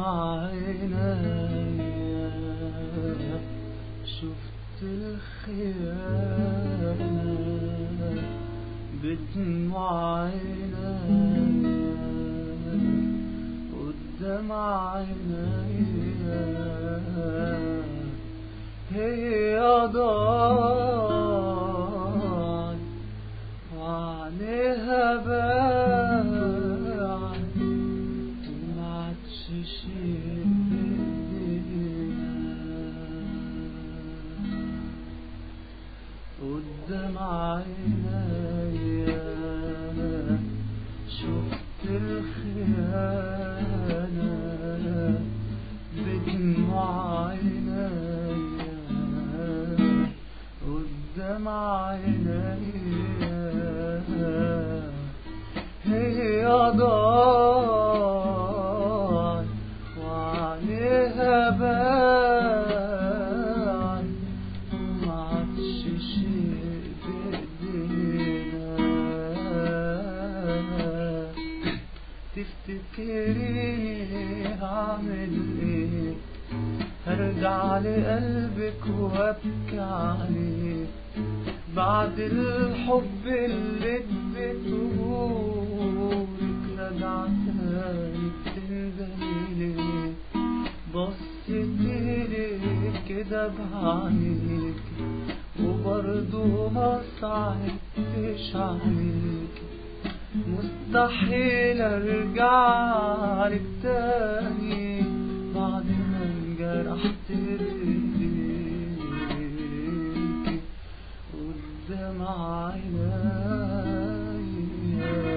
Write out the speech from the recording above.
عينيا شفت الخيانة بدموع عينيا قدام عينيا هي ضاعت وعليها باعت ومعدش شي قدام عينيا شفت الخيانة بدموع عينيا قدام عينيا هي ضاعت وعليها باعت ومعدش شي بإيدينا تفتكري هعمل ايه هرجع لقلبك وابكي عليه بعد الحب اللي اديتهولك رجع تاني بتندمي ليه بصيتيلي كده بعينيك وبرضه ما صعبتش عليك مستحيل ارجع لك تاني بعد ما انجرحت ايديك قدام عينيا